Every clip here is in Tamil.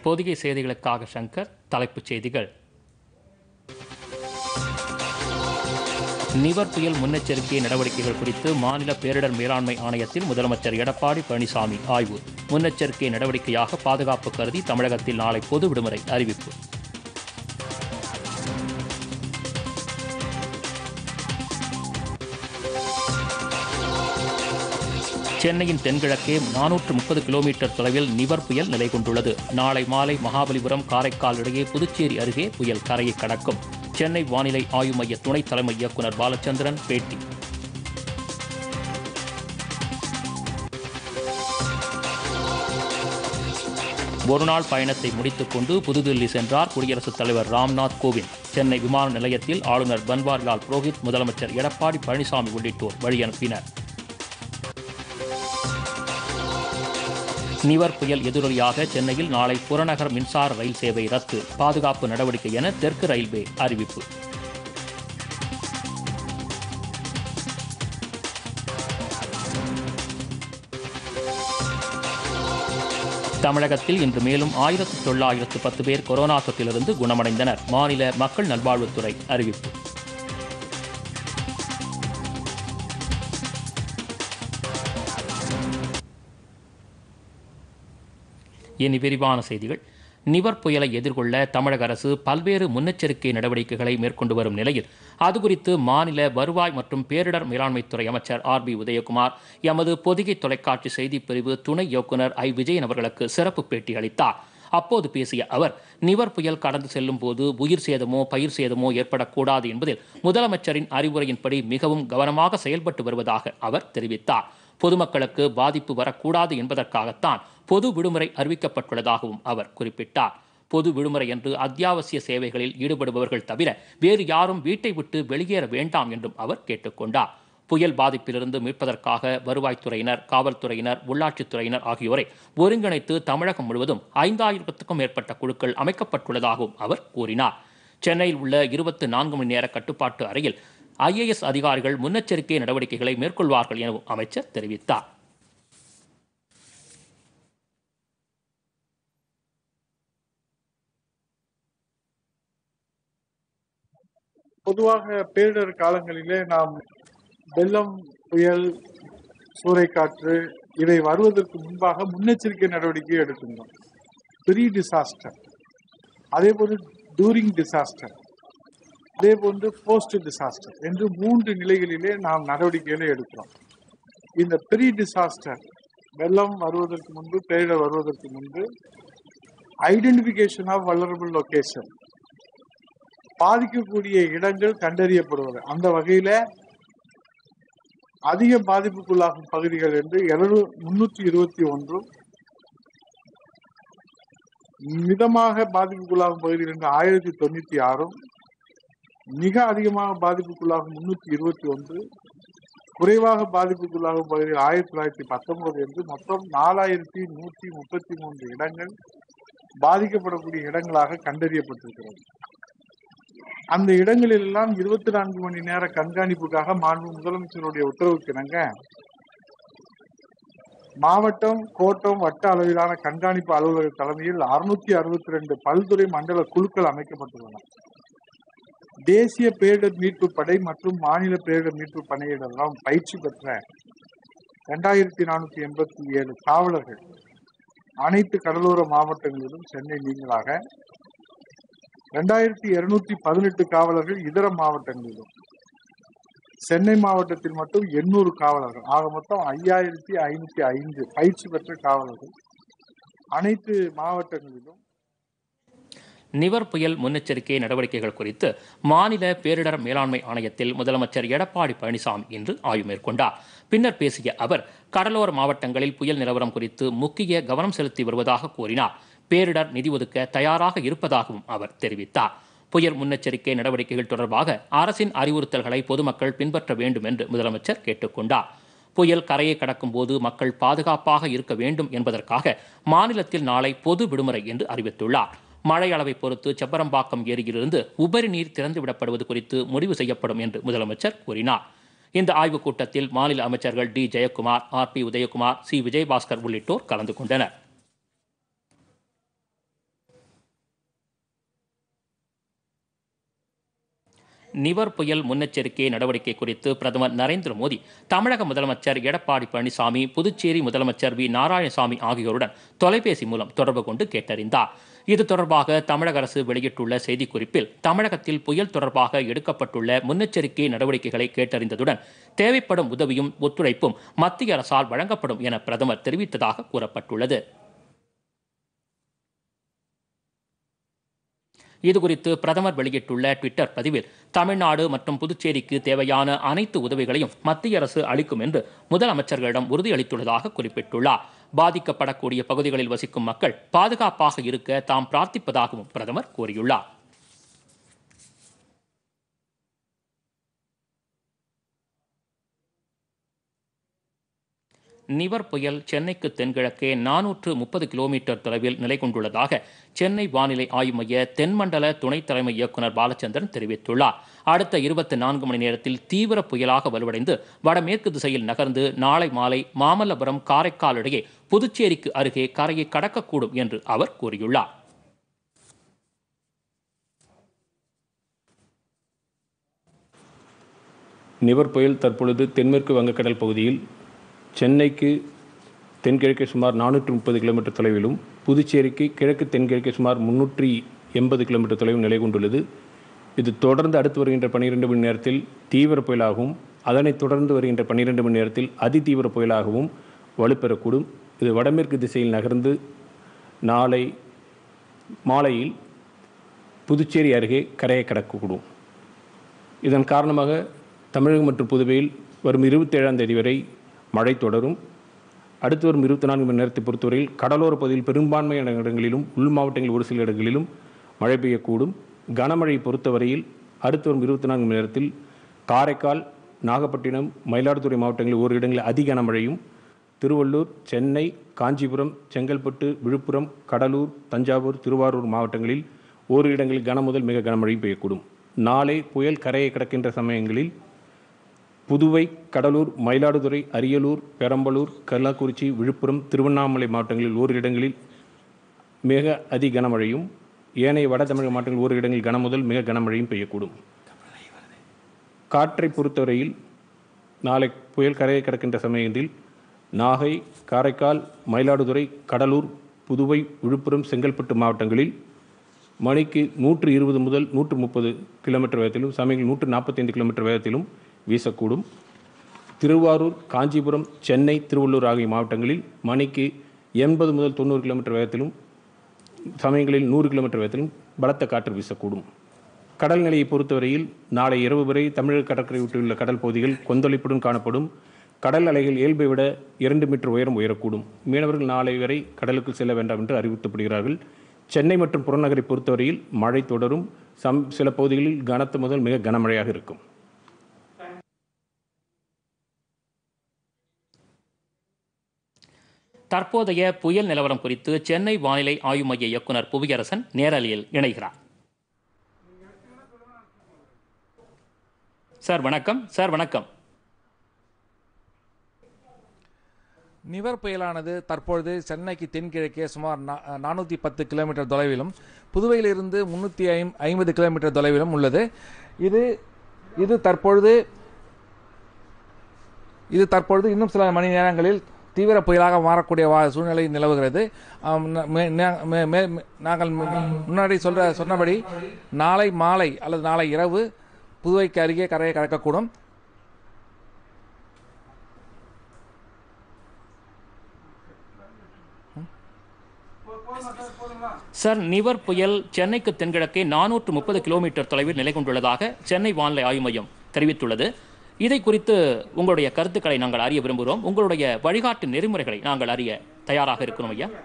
பொதிகை செய்திகளுக்காக சங்கர் தலைப்புச் செய்திகள் நிவர் புயல் முன்னெச்சரிக்கை நடவடிக்கைகள் குறித்து மாநில பேரிடர் மேலாண்மை ஆணையத்தில் முதலமைச்சர் எடப்பாடி பழனிசாமி ஆய்வு முன்னெச்சரிக்கை நடவடிக்கையாக பாதுகாப்பு கருதி தமிழகத்தில் நாளை பொது விடுமுறை அறிவிப்பு சென்னையின் தென்கிழக்கே நானூற்று முப்பது கிலோமீட்டர் தொலைவில் நிவர் புயல் நிலை கொண்டுள்ளது நாளை மாலை மகாபலிபுரம் காரைக்கால் இடையே புதுச்சேரி அருகே புயல் கரையை கடக்கும் சென்னை வானிலை ஆய்வு மைய துணைத் தலைமை இயக்குநர் பாலச்சந்திரன் பேட்டி ஒருநாள் பயணத்தை முடித்துக் கொண்டு புதுதில்லி சென்றார் குடியரசுத் தலைவர் ராம்நாத் கோவிந்த் சென்னை விமான நிலையத்தில் ஆளுநர் பன்வாரிலால் புரோஹித் முதலமைச்சர் எடப்பாடி பழனிசாமி உள்ளிட்டோர் வழியனுப்பினர் நிவர் புயல் எதிரொலியாக சென்னையில் நாளை புறநகர் மின்சார ரயில் சேவை ரத்து பாதுகாப்பு நடவடிக்கை என தெற்கு ரயில்வே அறிவிப்பு தமிழகத்தில் இன்று மேலும் ஆயிரத்து தொள்ளாயிரத்து பத்து பேர் கொரோனா தொற்றிலிருந்து குணமடைந்தனர் மாநில மக்கள் நல்வாழ்வுத்துறை அறிவிப்பு இனி விரிவான செய்திகள் நிவர் புயலை எதிர்கொள்ள தமிழக அரசு பல்வேறு முன்னெச்சரிக்கை நடவடிக்கைகளை மேற்கொண்டு வரும் நிலையில் அது குறித்து மாநில வருவாய் மற்றும் பேரிடர் மேலாண்மைத்துறை அமைச்சர் ஆர் பி உதயகுமார் எமது பொதிகை தொலைக்காட்சி செய்திப் பிரிவு துணை இயக்குநர் ஐ விஜயன் அவர்களுக்கு சிறப்பு பேட்டி அளித்தார் அப்போது பேசிய அவர் நிவர் புயல் கடந்து செல்லும் போது உயிர் சேதமோ பயிர் சேதமோ ஏற்படக்கூடாது என்பதில் முதலமைச்சரின் அறிவுரையின்படி மிகவும் கவனமாக செயல்பட்டு வருவதாக அவர் தெரிவித்தார் பொதுமக்களுக்கு பாதிப்பு வரக்கூடாது என்பதற்காகத்தான் பொது விடுமுறை அறிவிக்கப்பட்டுள்ளதாகவும் அவர் குறிப்பிட்டார் பொது விடுமுறை என்று அத்தியாவசிய சேவைகளில் ஈடுபடுபவர்கள் தவிர வேறு யாரும் வீட்டை விட்டு வெளியேற வேண்டாம் என்றும் அவர் கேட்டுக்கொண்டார் புயல் பாதிப்பிலிருந்து மீட்பதற்காக வருவாய்த்துறையினர் காவல்துறையினர் உள்ளாட்சித்துறையினர் ஆகியோரை ஒருங்கிணைத்து தமிழகம் முழுவதும் ஐந்தாயிரத்துக்கும் மேற்பட்ட குழுக்கள் அமைக்கப்பட்டுள்ளதாகவும் அவர் கூறினார் சென்னையில் உள்ள இருபத்தி நான்கு மணி நேர கட்டுப்பாட்டு அறையில் ஐஏஎஸ் அதிகாரிகள் முன்னெச்சரிக்கை நடவடிக்கைகளை மேற்கொள்வார்கள் எனவும் அமைச்சர் தெரிவித்தார் பொதுவாக பேரிடர் காலங்களிலே நாம் வெள்ளம் புயல் சூறைக்காற்று இவை வருவதற்கு முன்பாக முன்னெச்சரிக்கை நடவடிக்கை எடுக்கின்றோம் ப்ரீ டிசாஸ்டர் அதே போன்று டூரிங் டிசாஸ்டர் அதே போன்று போஸ்ட் டிசாஸ்டர் என்று மூன்று நிலைகளிலே நாம் நடவடிக்கைகளை எடுக்கிறோம் இந்த ப்ரீ டிசாஸ்டர் வெள்ளம் வருவதற்கு முன்பு பேரிடர் வருவதற்கு முன்பு ஐடென்டிபிகேஷன் ஆஃப் வல்லரபிள் லொகேஷன் பாதிக்கக்கூடிய இடங்கள் கண்டறியப்படுவது அந்த வகையில அதிக பாதிப்புக்குள்ளாகும் பகுதிகள் என்று இருநூ முன்னூற்றி இருபத்தி ஒன்றும் மிதமாக பாதிப்புக்குள்ளாகும் பகுதிகள் என்று ஆயிரத்தி தொண்ணூத்தி ஆறும் மிக அதிகமாக பாதிப்புக்குள்ளாகும் முன்னூற்றி இருபத்தி ஒன்று குறைவாக பாதிப்புக்குள்ளாகும் பகுதியில் ஆயிரத்தி தொள்ளாயிரத்தி பத்தொன்பது என்று மொத்தம் நாலாயிரத்தி நூற்றி முப்பத்தி மூன்று இடங்கள் பாதிக்கப்படக்கூடிய இடங்களாக கண்டறியப்பட்டிருக்கிறது அந்த இடங்களில் எல்லாம் இருபத்தி நான்கு மணி நேர கண்காணிப்புக்காக மாண்பு முதலமைச்சருடைய உத்தரவுக்கு இணங்க மாவட்டம் கோட்டம் வட்ட அளவிலான கண்காணிப்பு அலுவலக தலைமையில் அறுநூத்தி அறுபத்தி ரெண்டு பல்துறை மண்டல குழுக்கள் அமைக்கப்பட்டுள்ளன தேசிய பேரிடர் மீட்பு படை மற்றும் மாநில பேரிடர் மீட்பு படையிடெல்லாம் பயிற்சி பெற்ற இரண்டாயிரத்தி நானூத்தி எண்பத்தி ஏழு காவலர்கள் அனைத்து கடலோர மாவட்டங்களிலும் சென்னை நீங்களாக ரெண்டாயிரத்தி இருநூத்தி பதினெட்டு காவலர்கள் இதர மாவட்டங்களிலும் சென்னை மாவட்டத்தில் மட்டும் எண்ணூறு காவலர்கள் ஆக மொத்தம் ஐயாயிரத்தி ஐநூத்தி ஐந்து பயிற்சி பெற்ற காவலர்கள் அனைத்து மாவட்டங்களிலும் நிவர் புயல் முன்னெச்சரிக்கை நடவடிக்கைகள் குறித்து மாநில பேரிடர் மேலாண்மை ஆணையத்தில் முதலமைச்சர் எடப்பாடி பழனிசாமி இன்று ஆய்வு மேற்கொண்டார் பின்னர் பேசிய அவர் கடலோர மாவட்டங்களில் புயல் நிலவரம் குறித்து முக்கிய கவனம் செலுத்தி வருவதாக கூறினார் பேரிடர் நிதி ஒதுக்க தயாராக இருப்பதாகவும் அவர் தெரிவித்தார் புயல் முன்னெச்சரிக்கை நடவடிக்கைகள் தொடர்பாக அரசின் அறிவுறுத்தல்களை பொதுமக்கள் பின்பற்ற வேண்டும் என்று முதலமைச்சர் கேட்டுக்கொண்டார் புயல் கரையை கடக்கும் போது மக்கள் பாதுகாப்பாக இருக்க வேண்டும் என்பதற்காக மாநிலத்தில் நாளை பொது விடுமுறை என்று அறிவித்துள்ளார் மழை அளவை பொறுத்து செப்பரம்பாக்கம் ஏரியிலிருந்து உபரி நீர் திறந்துவிடப்படுவது குறித்து முடிவு செய்யப்படும் என்று முதலமைச்சர் கூறினார் இந்த ஆய்வுக் கூட்டத்தில் மாநில அமைச்சர்கள் D Jayakumar R B Udhayakumar C Vijayabaskar உள்ளிட்டோர் கலந்து கொண்டனர் நிவர் புயல் முன்னெச்சரிக்கை நடவடிக்கை குறித்து பிரதமர் நரேந்திர மோடி தமிழக முதலமைச்சர் எடப்பாடி பழனிசாமி புதுச்சேரி முதலமைச்சர் வி நாராயணசாமி ஆகியோருடன் தொலைபேசி மூலம் தொடர்பு கொண்டு கேட்டறிந்தார் இது தொடர்பாக தமிழக அரசு வெளியிட்டுள்ள செய்திக்குறிப்பில் தமிழகத்தில் புயல் தொடர்பாக எடுக்கப்பட்டுள்ள முன்னெச்சரிக்கை நடவடிக்கைகளை கேட்டறிந்ததுடன் தேவைப்படும் உதவியும் ஒத்துழைப்பும் மத்திய அரசால் வழங்கப்படும் என பிரதமர் தெரிவித்ததாக கூறப்பட்டுள்ளது இதுகுறித்து பிரதமர் வெளியிட்டுள்ள ட்விட்டர் பதிவில் தமிழ்நாடு மற்றும் புதுச்சேரிக்கு தேவையான அனைத்து உதவிகளையும் மத்திய அரசு அளிக்கும் என்று முதலமைச்சர்களிடம் உறுதியளித்துள்ளதாக குறிப்பிட்டுள்ளார் பாதிக்கப்படக்கூடிய பகுதிகளில் வசிக்கும் மக்கள் பாதுகாப்பாக இருக்க தாம் பிரார்த்திப்பதாகவும் பிரதமர் கூறியுள்ளார் நிவர் புயல் சென்னைக்கு தென்கிழக்கே நானூற்று முப்பது கிலோமீட்டர் தொலைவில் நிலை கொண்டுள்ளதாக சென்னை வானிலை ஆய்வு மைய தென்மண்டல துணைத் தலைமை இயக்குநர் பாலச்சந்திரன் தெரிவித்துள்ளார் அடுத்த இருபத்தி நான்கு மணி நேரத்தில் தீவிர புயலாக வலுவடைந்து வடமேற்கு திசையில் நகர்ந்து நாளை மாலை மாமல்லபுரம் காரைக்கால் இடையே புதுச்சேரிக்கு அருகே கரையை கடக்கக்கூடும் என்று அவர் கூறியுள்ளார் நிவர் புயல் தற்பொழுது தென்மேற்கு வங்கக்கடல் பகுதியில் சென்னைக்கு தென்கிழக்கே சுமார் நானூற்று முப்பது கிலோமீட்டர் தொலைவிலும் புதுச்சேரிக்கு கிழக்கு தென்கிழக்கே சுமார் முன்னூற்றி எண்பது கிலோமீட்டர் தொலைவில் நிலை கொண்டுள்ளது இது தொடர்ந்து அடுத்து வருகின்ற பன்னிரெண்டு மணி நேரத்தில் தீவிர புயலாகவும் அதனைத் தொடர்ந்து வருகின்ற பன்னிரெண்டு மணி நேரத்தில் அதிதீவிர புயலாகவும் வலுப்பெறக்கூடும் இது வடமேற்கு திசையில் நகர்ந்து நாளை மாலையில் புதுச்சேரி அருகே கரையை கடக்கக்கூடும் இதன் காரணமாக தமிழகம் மற்றும் புதுவையில் வரும் இருபத்தேழாம் தேதி வரை மழை தொடரும் அடுத்து வரும் இருபத்தி நான்கு மணி நேரத்தை பொறுத்தவரையில் கடலோர பகுதியில் பெரும்பான்மையான இடங்களிலும் உள் மாவட்டங்களில் ஒரு சில இடங்களிலும் மழை பெய்யக்கூடும் கனமழை பொறுத்தவரையில் அடுத்து வரும் இருபத்தி நான்கு மணி நேரத்தில் காரைக்கால் நாகப்பட்டினம் மயிலாடுதுறை மாவட்டங்களில் ஒரு இடங்களில் அதி கனமழையும் திருவள்ளூர் சென்னை காஞ்சிபுரம் செங்கல்பட்டு விழுப்புரம் கடலூர் தஞ்சாவூர் திருவாரூர் மாவட்டங்களில் ஓரு இடங்களில் கன முதல் மிக கனமழையும் பெய்யக்கூடும் நாளை புயல் கரையை கடக்கின்ற சமயங்களில் புதுவை கடலூர் மயிலாடுதுறை அரியலூர் பெரம்பலூர் கள்ளக்குறிச்சி விழுப்புரம் திருவண்ணாமலை மாவட்டங்களில் ஓரிரு இடங்களில் மிக அதி கனமழையும் ஏனைய வட தமிழக மாவட்டங்களில் ஓரிரு இடங்களில் கன முதல் மிக கனமழையும் பெய்யக்கூடும் காற்றை பொறுத்தவரையில் நாளை புயல் கரையை கடக்கின்ற சமயத்தில் நாகை காரைக்கால் மயிலாடுதுறை கடலூர் புதுவை விழுப்புரம் செங்கல்பட்டு மாவட்டங்களில் மணிக்கு நூற்று இருபது முதல் நூற்று முப்பது கிலோமீட்டர் வேகத்திலும் சமயங்களில் நூற்று நாற்பத்தைந்து கிலோமீட்டர் வேகத்திலும் வீசக்கூடும் திருவாரூர் காஞ்சிபுரம் சென்னை திருவள்ளூர் ஆகிய மாவட்டங்களில் மணிக்கு எண்பது முதல் தொண்ணூறு கிலோமீட்டர் வேகத்திலும் சமயங்களில் நூறு கிலோமீட்டர் வேகத்திலும் பலத்த காற்று வீசக்கூடும் கடல் நிலையை பொறுத்தவரையில் நாளை இரவு வரை தமிழக கடற்கரை விட்டுள்ள கடல் பகுதிகள் கொந்தளிப்புடன் காணப்படும் கடல் அலைகள் இயல்பை விட இரண்டு மீட்டர் உயரம் உயரக்கூடும் மீனவர்கள் நாளை வரை கடலுக்கு செல்ல வேண்டாம் என்று அறிவுறுத்தப்படுகிறார்கள் சென்னை மற்றும் புறநகரை பொறுத்தவரையில் மழை தொடரும் சம் சில பகுதிகளில் கனத்த முதல் மிக கனமழையாக இருக்கும் தற்போதைய புயல் நிலவரம் குறித்து சென்னை வானிலை ஆய்வு மைய இயக்குனர் புவியரசன் நேரலையில் இணைகிறார் சார் வணக்கம் சார் வணக்கம் நிவர் புயலானது தற்பொழுது சென்னைக்கு தென்கிழக்கே சுமார் நானூற்றி பத்து கிலோமீட்டர் தொலைவிலும் புதுவையிலிருந்து முந்நூற்றி ஐம் ஐம்பது கிலோமீட்டர் தொலைவிலும் உள்ளது இது இது தற்பொழுது இது தற்பொழுது இன்னும் சில மணி நேரங்களில் தீவிர புயலாக மாறக்கூடிய வா சூழ்நிலை நிலவுகிறது ஆம், ந- மே- நா- மே- மே- மே- நாங்கள் மு- முன்னாடி சொல்ற சொன்னபடி நாளை மாலை அல்லது நாளை இரவு புதுவைக்கு அருகே கரையை கடக்கக்கூடும் சார் நிவர் புயல் சென்னைக்கு தென்கிழக்கே நானூற்று முப்பது கிலோமீட்டர் தொலைவில் நிலை கொண்டுள்ளதாக சென்னை வானிலை ஆய்வு மையம் தெரிவித்துள்ளது இதை குறித்து உங்களுடைய கருத்துக்களை நாங்கள் அறிய விரும்புகிறோம் உங்களுடைய வழிகாட்டு நெறிமுறைகளை நாங்கள் அறிய தயாராக இருக்கிறோம் ஐயா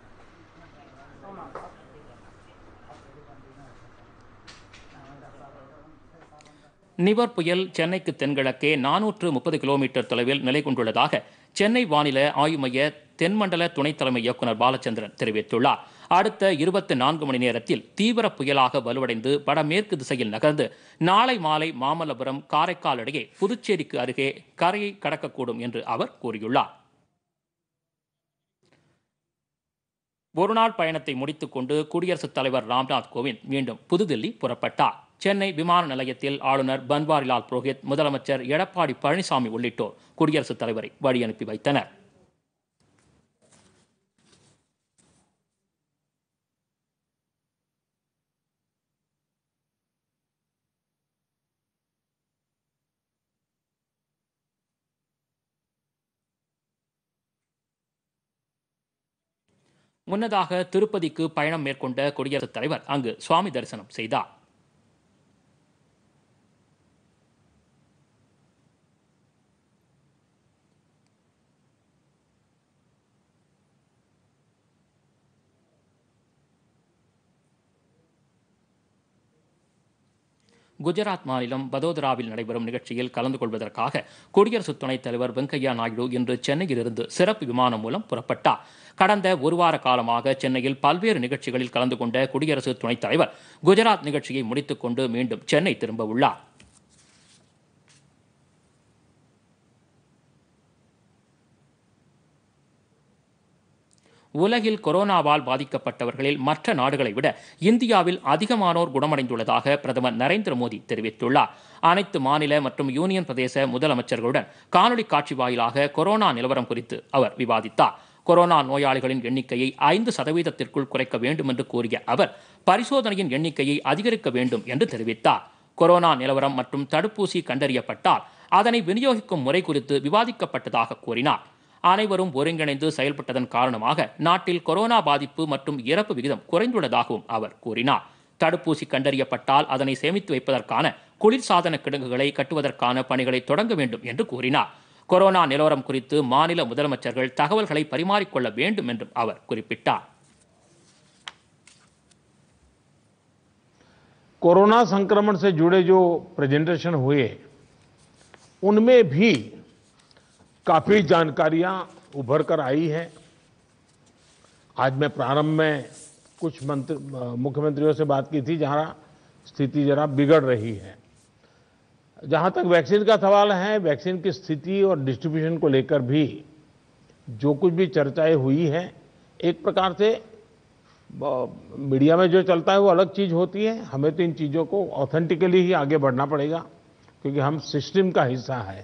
நிவர் புயல் சென்னைக்கு தென்கிழக்கே நானூற்று முப்பது கிலோமீட்டர் தொலைவில் நிலை கொண்டுள்ளதாக சென்னை வானிலை ஆய்வு மைய தென்மண்டல துணைத் தலைமை இயக்குனர் பாலச்சந்திரன் தெரிவித்துள்ளார் அடுத்த இருபத்தி நான்கு மணி நேரத்தில் தீவிர புயலாக வலுவடைந்து வடமேற்கு திசையில் நகர்ந்து நாளை மாலை மாமல்லபுரம் காரைக்கால் இடையே புதுச்சேரிக்கு அருகே கரையை கடக்கக்கூடும் என்று அவர் கூறியுள்ளார் ஒருநாள் பயணத்தை முடித்துக்கொண்டு குடியரசுத் தலைவர் ராம்நாத் கோவிந்த் மீண்டும் புதுதில்லி புறப்பட்டார் சென்னை விமான நிலையத்தில் ஆளுநர் பன்வாரிலால் புரோஹித் முதலமைச்சர் எடப்பாடி பழனிசாமி உள்ளிட்டோர் குடியரசுத் தலைவரை வழி அனுப்பி வைத்தனர் முன்னதாக திருப்பதிக்கு பயணம் மேற்கொண்ட குடியரசுத் தலைவர் அங்கு சுவாமி தரிசனம் செய்தார் குஜராத் மாநிலம் வதோதராவில் நடைபெறும் நிகழ்ச்சியில் கலந்து கொள்வதற்காக குடியரசு துணைத் தலைவர் வெங்கையா நாயுடு இன்று சென்னையிலிருந்து சிறப்பு விமானம் மூலம் புறப்பட்டார் கடந்த ஒரு வார காலமாக சென்னையில் பல்வேறு நிகழ்ச்சிகளில் கலந்து கொண்ட குடியரசு துணைத் தலைவர் குஜராத் நிகழ்ச்சியை முடித்துக்கொண்டு மீண்டும் சென்னை திரும்ப உள்ளார் உலகில் கொரோனாவால் பாதிக்கப்பட்டவர்களில் மற்ற நாடுகளை விட இந்தியாவில் அதிகமானோர் குணமடைந்துள்ளதாக பிரதமர் நரேந்திர மோடி தெரிவித்துள்ளார் அனைத்து மாநில மற்றும் யூனியன் பிரதேச முதலமைச்சர்களுடன் காணொலி காட்சி வாயிலாக கொரோனா நிலவரம் குறித்து அவர் விவாதித்தார் கொரோனா நோயாளிகளின் எண்ணிக்கையை ஐந்து சதவீதத்திற்குள் குறைக்க வேண்டும் என்று கூறிய அவர் பரிசோதனையின் எண்ணிக்கையை அதிகரிக்க வேண்டும் என்று தெரிவித்தார் கொரோனா நிலவரம் மற்றும் தடுப்பூசி கண்டறியப்பட்டால் அதனை விநியோகிக்கும் முறை குறித்து விவாதிக்கப்பட்டதாக கூறினார் அனைவரும் ஒருங்கிணைந்து செயல்பட்டதன் காரணமாக நாட்டில் கொரோனா பாதிப்பு மற்றும் இறப்பு விகிதம் குறைந்துள்ளதாகவும் அவர் கூறினார் தடுப்பூசி கண்டறியப்பட்டால் அதனை சேமித்து வைப்பதற்கான குளிர்சாதன கிடங்குகளை கட்டுவதற்கான பணிகளை தொடங்க வேண்டும் என்று கூறினார் கொரோனா நிலவரம் குறித்து மாநில முதலமைச்சர்கள் தகவல்களை பரிமாறிக்கொள்ள வேண்டும் என்றும் அவர் குறிப்பிட்டார் कोरोना संक्रमण से जुड़े जो प्रेजेंटेशन हुए उनमें भी काफी जानकारियां उभर कर आई हैं आज मैं प्रारंभ में कुछ मंत्री मुख्यमंत्रियों से बात की थी जहां स्थिति जरा बिगड़ रही है जहां तक वैक्सीन का सवाल है वैक्सीन की स्थिति और डिस्ट्रीब्यूशन को लेकर भी जो कुछ भी चर्चाएं हुई हैं एक प्रकार से मीडिया में जो चलता है वो अलग चीज होती है हमें तो इन चीजों को ऑथेंटिकली ही आगे बढ़ना पड़ेगा क्योंकि हम सिस्टम का हिस्सा है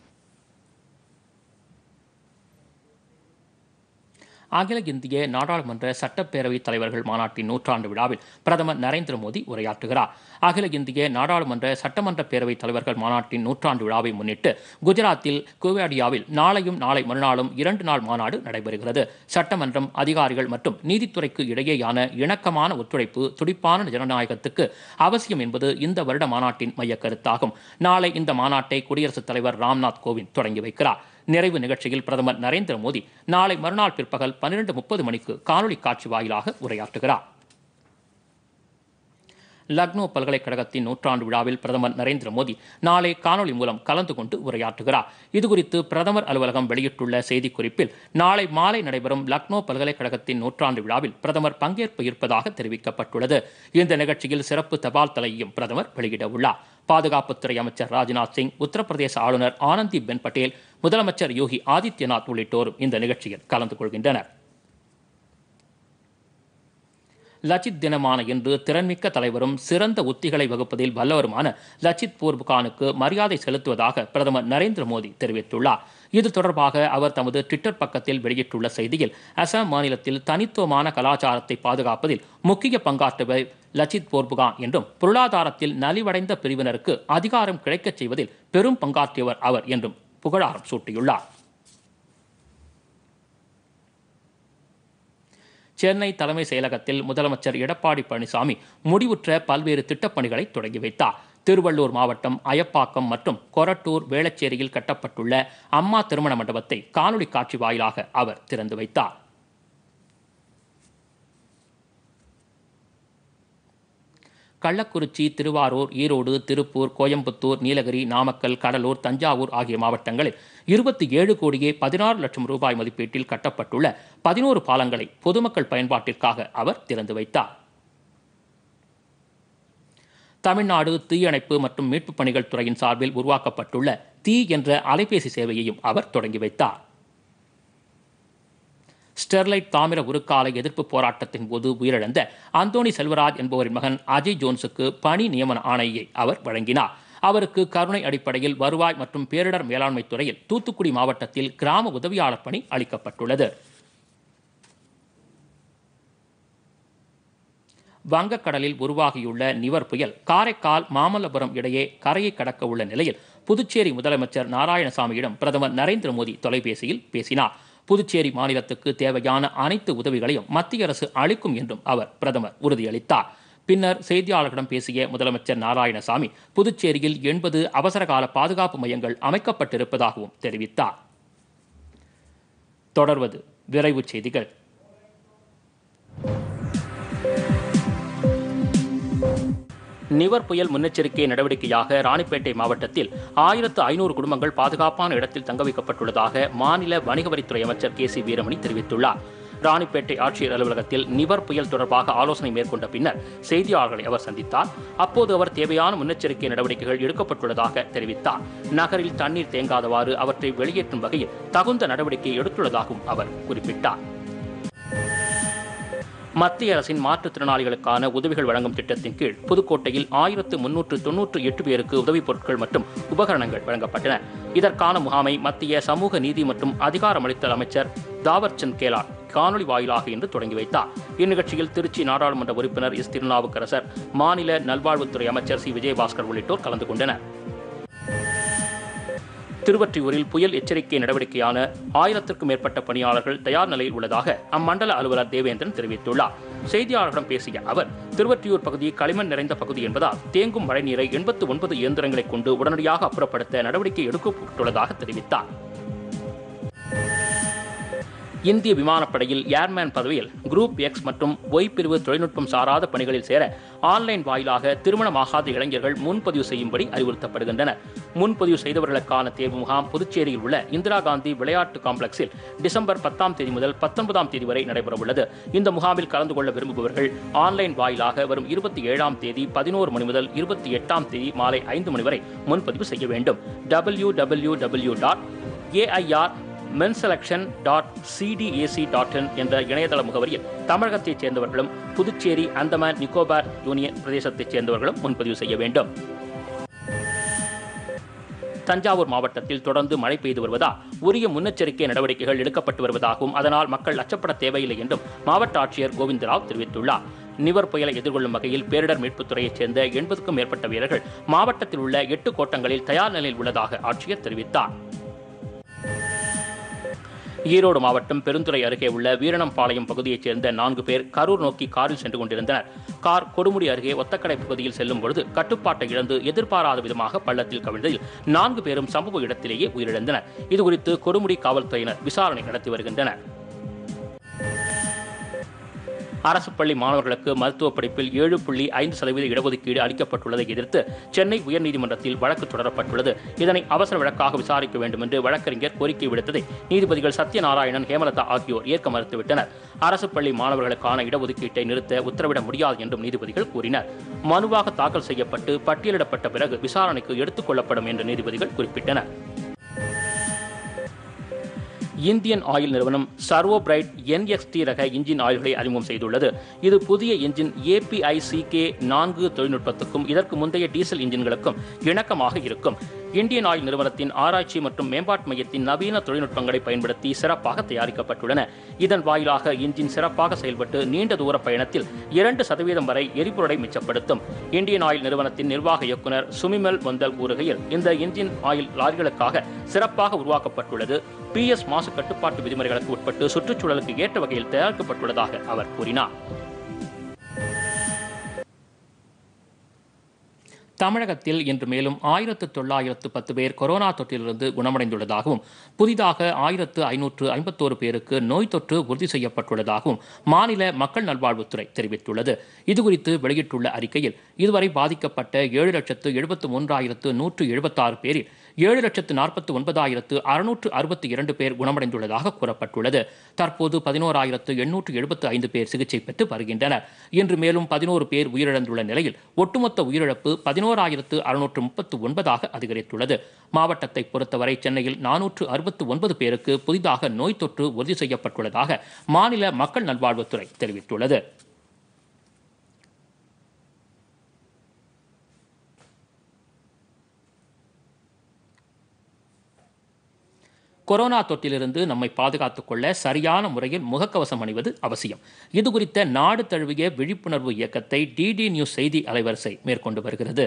அகில இந்திய நாடாளுமன்ற சட்டப்பேரவைத் தலைவர்கள் மாநாட்டின் நூற்றாண்டு விழாவில் பிரதமர் நரேந்திர மோடி உரையாற்றுகிறார் அகில இந்திய நாடாளுமன்ற சட்டமன்ற பேரவைத் தலைவர்கள் மாநாட்டின் நூற்றாண்டு விழாவை முன்னிட்டு குஜராத்தில் குவாடியாவில் நாளையும் நாளை மறுநாளும் இரண்டு நாள் மாநாடு நடைபெறுகிறது சட்டமன்றம் அதிகாரிகள் மற்றும் நீதித்துறைக்கு இடையேயான இணக்கமான ஒத்துழைப்பு துடிப்பான ஜனநாயகத்துக்கு அவசியம் என்பது இந்த வருட மாநாட்டின் மையக் கருத்தாகும் நாளை இந்த மாநாட்டை குடியரசுத் தலைவர் ராம்நாத் கோவிந்த் தொடங்கி வைக்கிறார் நிறைவு நிகழ்ச்சியில் பிரதமர் நரேந்திர மோடி நாளை மறுநாள் பிற்பகல் பன்னிரண்டு முப்பது மணிக்கு காணொலி காட்சி வாயிலாக உரையாற்றுகிறார் லக்னோ பல்கலைக்கழகத்தின் நூற்றாண்டு விழாவில் பிரதமர் நரேந்திர மோடி நாளை காணொலி மூலம் கலந்து கொண்டு உரையாற்றுகிறார் இதுகுறித்து பிரதமர் அலுவலகம் வெளியிட்டுள்ள செய்திக்குறிப்பில் நாளை மாலை நடைபெறும் லக்னோ பல்கலைக்கழகத்தின் நூற்றாண்டு விழாவில் பிரதமர் பங்கேற்பு இருப்பதாக தெரிவிக்கப்பட்டுள்ளது இந்த நிகழ்ச்சியில் சிறப்பு தபால் தலையையும் பிரதமர் வெளியிட உள்ளார் பாதுகாப்புத்துறை அமைச்சர் ராஜ்நாத் சிங் உத்தரப்பிரதேச ஆளுநர் ஆனந்தி பென் பட்டேல் முதலமைச்சர் யோகி ஆதித்யநாத் உள்ளிட்டோரும் இந்த நிகழ்ச்சியில் கலந்து கொள்கின்றனர் லச்சித் தினமான இன்று திறன்மிக்க தலைவரும் சிறந்த உத்திகளை வகுப்பதில் வல்லவருமான லச்சித் போர்புகானுக்கு மரியாதை செலுத்துவதாக பிரதமர் நரேந்திர மோடி தெரிவித்துள்ளார் இது தொடர்பாக அவர் தமது ட்விட்டர் பக்கத்தில் வெளியிட்டுள்ள செய்தியில் அசாம் மாநிலத்தில் தனித்துவமான கலாச்சாரத்தை பாதுகாப்பதில் முக்கிய பங்காற்றுவர் லச்சித் போர்புகான் என்றும் பொருளாதாரத்தில் நலிவடைந்த பிரிவினருக்கு அதிகாரம் கிடைக்கச் செய்வதில் பெரும் பங்காற்றியவர் அவர் என்றும் புகழாரம் சூட்டியுள்ளார் சென்னை தலைமை செயலகத்தில் முதலமைச்சர் எடப்பாடி பழனிசாமி முடிவுற்ற பல்வேறு திட்டப்பணிகளை தொடங்கி வைத்தார் திருவள்ளூர் மாவட்டம் அயப்பாக்கம் மற்றும் கொரட்டூர் வேளச்சேரியில் கட்டப்பட்டுள்ள அம்மா திருமண மண்டபத்தை காணொலி காட்சி வாயிலாக அவர் திறந்து வைத்தார் கள்ளக்குறிச்சி திருவாரூர் ஈரோடு திருப்பூர் கோயம்புத்தூர் நீலகிரி நாமக்கல் கடலூர் தஞ்சாவூர் ஆகிய மாவட்டங்களில் இருபத்தி ஏழு கோடியே பதினாறு லட்சம் ரூபாய் மதிப்பீட்டில் கட்டப்பட்டுள்ள பதினோரு பாலங்களை பொதுமக்கள் பயன்பாட்டிற்காக அவர் திறந்து வைத்தார் தமிழ்நாடு தீயணைப்பு மற்றும் மீட்புப் பணிகள் துறையின் சார்பில் உருவாக்கப்பட்டுள்ள தீ என்ற அலைபேசி சேவையையும் அவர் தொடங்கி வைத்தார் ஸ்டெர்லைட் தாமிர உருக்காலை எதிர்ப்பு போராட்டத்தின் போது உயிரிழந்த அந்தோணி செல்வராஜ் என்பவரின் மகன் அஜய் ஜோன்ஸுக்கு பணி நியமன ஆணையை அவர் வழங்கினார் அவருக்கு கருணை அடிப்படையில் வருவாய் மற்றும் பேரிடர் மேலாண்மை துறையில் தூத்துக்குடி மாவட்டத்தில் கிராம உதவியாளர் பணி அளிக்கப்பட்டுள்ளது வங்கக்கடலில் உருவாகியுள்ள நிவர் புயல் காரைக்கால் மாமல்லபுரம் இடையே கரையை கடக்க உள்ள நிலையில் புதுச்சேரி முதலமைச்சர் நாராயணசாமியிடம் பிரதமர் நரேந்திர மோடி தொலைபேசியில் பேசினார் புதுச்சேரி மாநிலத்துக்கு தேவையான அனைத்து உதவிகளையும் மத்திய அரசு அளிக்கும் என்றும் அவர் பிரதமர் உறுதியளித்தார் பின்னர் செய்தியாளர்களிடம் பேசிய முதலமைச்சர் நாராயணசாமி புதுச்சேரியில் எண்பது அவசரகால பாதுகாப்பு மையங்கள் அமைக்கப்பட்டிருப்பதாகவும் தெரிவித்தார் தொடர்வது விரைவுச் செய்திகள் நிவர் புயல் முன்னெச்சரிக்கை நடவடிக்கையாக ராணிப்பேட்டை மாவட்டத்தில் ஆயிரத்து ஐநூறு குடும்பங்கள் பாதுகாப்பான இடத்தில் தங்க வைக்கப்பட்டுள்ளதாக மாநில வணிக வரித்துறை அமைச்சர் கே சி வீரமணி தெரிவித்துள்ளார் ராணிப்பேட்டை ஆட்சியர் அலுவலகத்தில் நிவர் புயல் தொடர்பாக ஆலோசனை மேற்கொண்ட பின்னர் செய்தியாளர்களை அவர் சந்தித்தார் அப்போது அவர் தேவையான முன்னெச்சரிக்கை நடவடிக்கைகள் எடுக்கப்பட்டுள்ளதாக தெரிவித்தார் நகரில் தண்ணீர் தேங்காதவாறு அவற்றை வெளியேற்றும் வகையில் தகுந்த நடவடிக்கை எடுத்துள்ளதாகவும் அவர் குறிப்பிட்டார் மத்திய அரசின் மாற்றுத்திறனாளிகளுக்கான உதவிகள் வழங்கும் திட்டத்தின் கீழ் புதுக்கோட்டையில் ஆயிரத்து முன்னூற்று தொன்னூற்று எட்டு பேருக்கு உதவிப் பொருட்கள் மற்றும் உபகரணங்கள் வழங்கப்பட்டன இதற்கான முகாமை மத்திய சமூக நீதி மற்றும் அதிகாரமளித்தல் அமைச்சர் தாவர்சந்த் கேலாட் காணொலி வாயிலாக இன்று தொடங்கி வைத்தார் இந்நிகழ்ச்சியில் திருச்சி நாடாளுமன்ற உறுப்பினர் எஸ் திருநாவுக்கரசர் மாநில நல்வாழ்வுத்துறை அமைச்சர் சி விஜயபாஸ்கர் உள்ளிட்டோர் கலந்து கொண்டனர் திருவற்றியூரில் புயல் எச்சரிக்கை நடவடிக்கையான ஆயிரத்திற்கும் மேற்பட்ட பணியாளர்கள் தயார் நிலையில் உள்ளதாக அம்மண்டல அலுவலர் தேவேந்திரன் தெரிவித்துள்ளார் செய்தியாளர்களிடம் பேசிய அவர் திருவற்றியூர் பகுதி களிமண் நிறைந்த பகுதி என்பதால் தேங்கும் மழைநீரை எண்பத்து ஒன்பது இயந்திரங்களை கொண்டு உடனடியாக அப்புறப்படுத்த நடவடிக்கை எடுக்கப்பட்டுள்ளதாக தெரிவித்தார் இந்திய விமானப்படையில் ஏர்மேன் பதவியில் குரூப் எக்ஸ் மற்றும் ஒய் பிரிவு தொழில்நுட்பம் சாராத பணிகளில் சேர ஆன்லைன் வாயிலாக திருமணமாகாத இளைஞர்கள் முன்பதிவு செய்யும்படி அறிவுறுத்தப்படுகின்றனர் முன்பதிவு செய்தவர்களுக்கான தேர்வு முகாம் புதுச்சேரியில் உள்ள இந்திரா காந்தி விளையாட்டு காம்ப்ளெக்ஸில் டிசம்பர் பத்தாம் தேதி முதல் பத்தொன்பதாம் தேதி வரை நடைபெறவுள்ளது இந்த முகாமில் கலந்து கொள்ள விரும்புபவர்கள் ஆன்லைன் வாயிலாக வரும் இருபத்தி ஏழாம் தேதி பதினோரு மணி முதல் இருபத்தி எட்டாம் தேதி மாலை ஐந்து மணி வரை முன்பதிவு செய்ய வேண்டும் W W W dot AIR men selection dot CDAC dot in என்ற இணையதள முகவரியில் தமிழகத்தைச் சேர்ந்தவர்களும் புதுச்சேரி அந்தமான் நிக்கோபார் யூனியன் பிரதேசத்தைச் சேர்ந்தவர்களும் முன்பதிவு செய்ய வேண்டும் தஞ்சாவூர் மாவட்டத்தில் தொடர்ந்து மழை பெய்து வருவதால் உரிய முன்னெச்சரிக்கை நடவடிக்கைகள் எடுக்கப்பட்டு வருவதாகவும் அதனால் மக்கள் அச்சப்பட தேவையில்லை என்றும் மாவட்ட ஆட்சியர் கோவிந்தராவ் தெரிவித்துள்ளார் நிவர் புயலை எதிர்கொள்ளும் வகையில் பேரிடர் மீட்புத் துறையைச் சேர்ந்த எண்பதுக்கும் மேற்பட்ட வீரர்கள் மாவட்டத்தில் உள்ள எட்டு கோட்டங்களில் தயார் நிலையில் உள்ளதாக ஆட்சியர் தெரிவித்தார் ஈரோடு மாவட்டம் பெருந்துறை அருகே உள்ள வீரணம்பாளையம் பகுதியைச் சேர்ந்த நான்கு பேர் கரூர் நோக்கி காரில் சென்று கொண்டிருந்தனர் கார் கொடுமுடி அருகே ஒத்தக்கடை பகுதியில் செல்லும் பொழுது கட்டுப்பாட்டை இழந்து எதிர்பாராத விதமாக பள்ளத்தில் கவிழ்ந்ததில் நான்கு பேரும் சம்பவ இடத்திலேயே உயிரிழந்தனர் இதுகுறித்து கொடுமுடி காவல்துறையினர் விசாரணை நடத்தி வருகின்றனர் அரசு பள்ளி மாணவர்களுக்கு மருத்துவ படிப்பில் ஏழு புள்ளி ஐந்து சதவீத இடஒதுக்கீடு அளிக்கப்பட்டுள்ளதை எதிர்த்து சென்னை உயர்நீதிமன்றத்தில் வழக்கு தொடரப்பட்டுள்ளது இதனை அவசர வழக்காக விசாரிக்க வேண்டும் என்று வழக்கறிஞர் கோரிக்கை விடுத்ததை நீதிபதிகள் சத்யநாராயணன் ஹேமலதா ஆகியோர் ஏற்க மறுத்துவிட்டனர் அரசு பள்ளி மாணவர்களுக்கான இடஒதுக்கீட்டை நிறுத்த உத்தரவிட முடியாது என்றும் நீதிபதிகள் கூறினர் மனுவாக தாக்கல் செய்யப்பட்டு பட்டியலிடப்பட்ட பிறகு விசாரணைக்கு எடுத்துக் கொள்ளப்படும் என்று நீதிபதிகள் குறிப்பிட்டனர் இந்தியன் ஆயில் நிறுவனம் சர்வோ பிரைட் என்எக்ஸ்டி ரக இன்ஜின் ஆயில்களை அறிமுகம் செய்துள்ளது இது புதிய இன்ஜின் ஏபிஐசிகே நான்கு தொழில்நுட்பத்துக்கும் இதற்கு முந்தைய டீசல் இன்ஜின்களுக்கும் இணக்கமாக இருக்கும் இந்தியன் ஆயில் நிறுவனத்தின் ஆராய்ச்சி மற்றும் மேம்பாட்டு மையத்தின் நவீன தொழில்நுட்பங்களை பயன்படுத்தி சிறப்பாக தயாரிக்கப்பட்டுள்ளன இதன் வாயிலாக இன்ஜின் சிறப்பாக செயல்பட்டு நீண்ட தூர பயணத்தில் இரண்டு சதவீதம் வரை எரிபொருளை மிச்சப்படுத்தும் இந்தியன் ஆயில் நிறுவனத்தின் நிர்வாக இயக்குனர் சுமிமல் மொந்தல் கூறுகையில் இந்த இன்ஜின் ஆயில் லாரிகளுக்காக சிறப்பாக உருவாக்கப்பட்டுள்ளது பிஎஸ் மாசு கட்டுப்பாட்டு விதிமுறைகளுக்கு உட்பட்டு சுற்றுச்சூழலுக்கு ஏற்ற வகையில் தயாரிக்கப்பட்டுள்ளதாக அவர் கூறினார் தமிழகத்தில் இன்று மேலும் ஆயிரத்து தொள்ளாயிரத்து பத்து பேர் கொரோனா தொற்றிலிருந்து குணமடைந்துள்ளதாகவும் புதிதாக ஆயிரத்து ஐநூற்று ஐம்பத்தோரு பேருக்கு நோய் தொற்று உறுதி செய்யப்பட்டுள்ளதாகவும் மாநில மக்கள் நல்வாழ்வுத்துறை தெரிவித்துள்ளது இதுகுறித்து வெளியிட்டுள்ள அறிக்கையில் இதுவரை பாதிக்கப்பட்ட ஏழு லட்சத்து எழுபத்து மூன்றாயிரத்து நூற்று எழுபத்தாறு பேரில் ஏழு லட்சத்து நாற்பத்து ஒன்பதாயிரத்து அறுநூற்று அறுபத்தி இரண்டு பேர் குணமடைந்துள்ளதாக கூறப்பட்டுள்ளது தற்போது பதினோராயிரத்து எண்ணூற்று எழுபத்து ஐந்து பேர் சிகிச்சை பெற்று வருகின்றனர் இன்று மேலும் பதினோரு பேர் உயிரிழந்துள்ள நிலையில் ஒட்டுமொத்த உயிரிழப்பு பதினோராயிரத்து அறுநூற்று முப்பத்து ஒன்பதாக அதிகரித்துள்ளது மாவட்டத்தை பொறுத்தவரை சென்னையில் நானூற்று அறுபத்து ஒன்பது பேருக்கு புதிதாக நோய் தொற்று உறுதி செய்யப்பட்டுள்ளதாக மாநில மக்கள் நல்வாழ்வுத்துறை தெரிவித்துள்ளது கொரோனா தொற்றிலிருந்து நம்மை பாதுகாத்துக் கொள்ள சரியான முறையில் முகக்கவசம் அணிவது அவசியம் இது குறித்த நாடு தழுவிய விழிப்புணர்வு இயக்கத்தை டிடி நியூஸ் செய்தி அலைவரிசை மேற்கொண்டு வருகிறது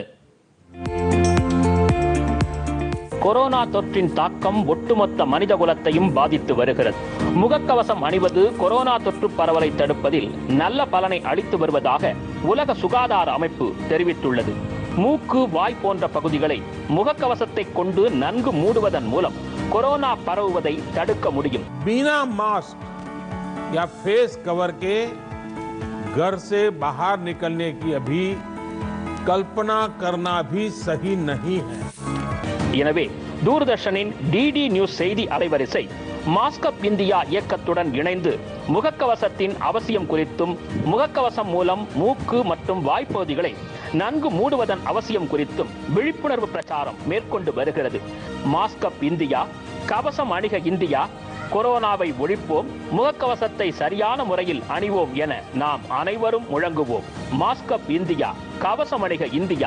கொரோனா தொற்றின் தாக்கம் ஒட்டுமொத்த மனித குலத்தையும் பாதித்து வருகிறது முகக்கவசம் அணிவது கொரோனா தொற்று பரவலை தடுப்பதில் நல்ல பலனை அளித்து வருவதாக உலக சுகாதார அமைப்பு தெரிவித்துள்ளது மூக்கு வாய் போன்ற பகுதிகளை முகக்கவசத்தை கொண்டு நன்கு மூடுவதன் மூலம் கொரோனா பரவுவதை தடுக்க முடியும் बिना मास्क या फेस कवर के घर से बाहर निकलने की अभी कल्पना करना भी सही नहीं है எனவே தூர்தர்ஷனின் டிடி நியூஸ் செய்தி அலைவரிசை மாஸ்கப் இந்தியா இயக்கத்துடன் இணைந்து முகக்கவசத்தின் அவசியம் குறித்தும் முகக்கவசம் மூலம் மூக்கு மற்றும் வாய்ப்பகுதிகளை நன்கு மூடுவதன் அவசியம் குறித்தும் விழிப்புணர்வு பிரச்சாரம் மேற்கொண்டு வருகிறது மாஸ்கப் இந்தியா கவசம் அணிக இந்தியா கொரோனாவை ஒழிப்போம் முகக்கவசத்தை சரியான முறையில் அணிவோம் என நாம் அனைவரும் முழங்குவோம் மாஸ்கப் இந்தியா கவசம் அணிக இந்தியா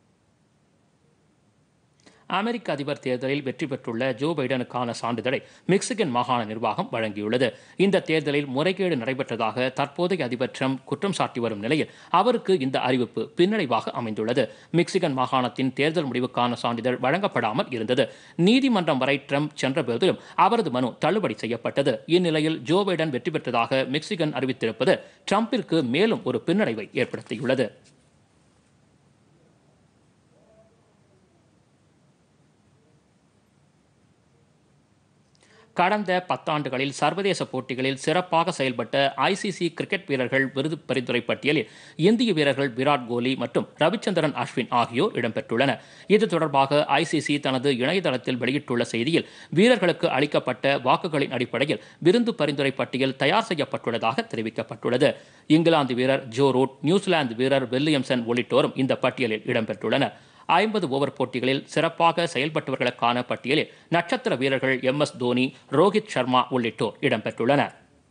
அமெரிக்க அதிபர் தேர்தலில் வெற்றி பெற்றுள்ள ஜோ பைடனுக்கான சான்றிதழை மெக்சிகன் மாகாண நிர்வாகம் வழங்கியுள்ளது இந்த தேர்தலில் முறைகேடு நடைபெற்றதாக தற்போதைய அதிபர் ட்ரம்ப் குற்றம் சாட்டி வரும் நிலையில் அவருக்கு இந்த அறிவிப்பு பின்னடைவாக அமைந்துள்ளது மெக்சிகன் மாகாணத்தின் தேர்தல் முடிவுக்கான சான்றிதழ் வழங்கப்படாமல் இருந்தது நீதிமன்றம் வரை ட்ரம்ப் சென்ற போதிலும் அவரது மனு தள்ளுபடி செய்யப்பட்டது இந்நிலையில் ஜோ பைடன் வெற்றி பெற்றதாக மெக்சிகன் அறிவித்திருப்பது ட்ரம்பிற்கு மேலும் ஒரு பின்னடைவை ஏற்படுத்தியுள்ளது கடந்த பத்தாண்டுகளில் சர்வதேச போட்டிகளில் சிறப்பாக செயல்பட்ட ஐசிசி கிரிக்கெட் வீரர்கள் விருது பரிந்துரை பட்டியலில் இந்திய வீரர்கள் விராட் கோலி மற்றும் ரவிச்சந்திரன் அஸ்வின் ஆகியோர் இடம்பெற்றுள்ளனர் இது தொடர்பாக ஐசிசி தனது இணையதளத்தில் வெளியிட்டுள்ள செய்தியில் வீரர்களுக்கு அளிக்கப்பட்ட வாக்குகளின் அடிப்படையில் விருந்து பரிந்துரை பட்டியல் தயார் செய்யப்பட்டுள்ளதாக தெரிவிக்கப்பட்டுள்ளது இங்கிலாந்து வீரர் ஜோ ரூட் நியூசிலாந்து வீரர் வில்லியம்சன் உள்ளிட்டோரும் இந்த பட்டியலில் இடம்பெற்றுள்ளனர் ஐம்பது ஓவர் போட்டிகளில் சிறப்பாக செயல்பட்டவர்களுக்கான பட்டியலில் நட்சத்திர வீரர்கள் எம் எஸ் தோனி ரோஹித் சர்மா உள்ளிட்டோர் இடம்பெற்றுள்ளனர்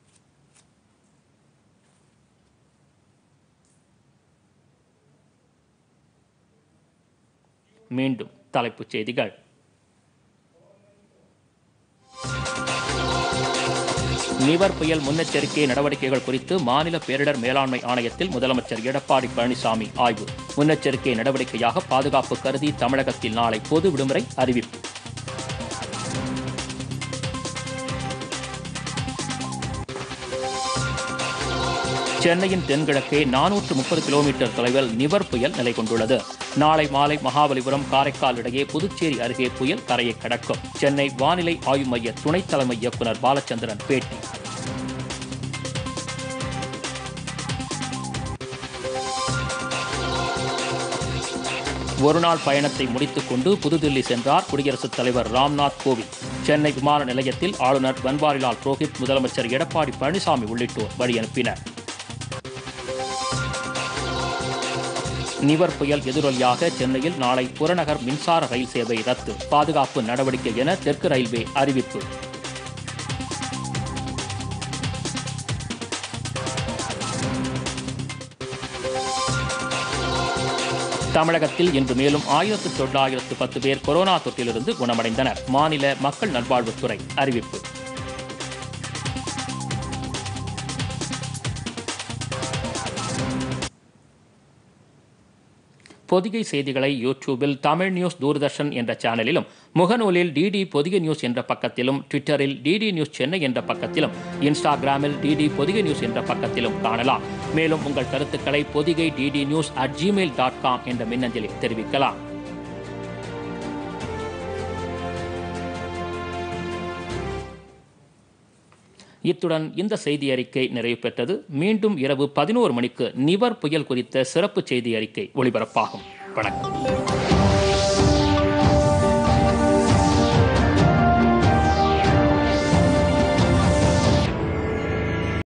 மீண்டும் தலைப்புச் செய்திகள் நிவர் புயல் முன்னெச்சரிக்கை நடவடிக்கைகள் குறித்து மாநில பேரிடர் மேலாண்மை ஆணையத்தில் முதலமைச்சர் எடப்பாடி பழனிசாமி ஆய்வு முன்னெச்சரிக்கை நடவடிக்கையாக பாதுகாப்பு கருதி தமிழகத்தில் நாளை பொது விடுமுறை அறிவிப்பு சென்னையின் தென்கிழக்கே நானூற்று முப்பது கிலோமீட்டர் தொலைவில் நிவர் புயல் நிலை கொண்டுள்ளது நாளை மாலை மகாபலிபுரம் காரைக்கால் இடையே புதுச்சேரி அருகே புயல் கரையை கடக்கும் சென்னை வானிலை ஆய்வு மைய துணைத் தலைமை இயக்குநர் பாலச்சந்திரன் பேட்டி ஒருநாள் பயணத்தை முடித்துக் கொண்டு புதுதில்லி சென்றார் குடியரசுத் தலைவர் ராம்நாத் கோவிந்த் சென்னை விமான நிலையத்தில் ஆளுநர் பன்வாரிலால் புரோஹித் முதலமைச்சர் எடப்பாடி பழனிசாமி உள்ளிட்டோர் வழி அனுப்பினர் நிவர் புயல் எதிரொலியாக சென்னையில் நாளை புறநகர் மின்சார ரயில் சேவை ரத்து பாதுகாப்பு நடவடிக்கை என தெற்கு ரயில்வே அறிவிப்பு தமிழகத்தில் இன்று மேலும் ஆயிரத்து தொள்ளாயிரத்து பத்து பேர் கொரோனா தொற்றிலிருந்து குணமடைந்தனர் மாநில மக்கள் நல்வாழ்வுத்துறை அறிவிப்பு பொதிகை செய்திகளை யூடியூபில் தமிழ் நியூஸ் தூர்தர்ஷன் என்ற சேனலிலும் முகநூலில் டிடி பொதிகை நியூஸ் என்ற பக்கத்திலும் ட்விட்டரில் டிடி நியூஸ் சென்னை என்ற பக்கத்திலும் இன்ஸ்டாகிராமில் டிடி பொதிகை நியூஸ் என்ற பக்கத்திலும் காணலாம் மேலும் உங்கள் கருத்துக்களை Podhigai DD news at Gmail dot com என்ற மின்னஞ்சலில் தெரிவிக்கலாம் இத்துடன் இந்த செய்தி அறிக்கை நிறைவு பெற்றது மீண்டும் இரவு பதினோரு மணிக்கு நிவர் புயல் குறித்த சிறப்பு செய்தி அறிக்கை ஒளிபரப்பாகும் வணக்கம்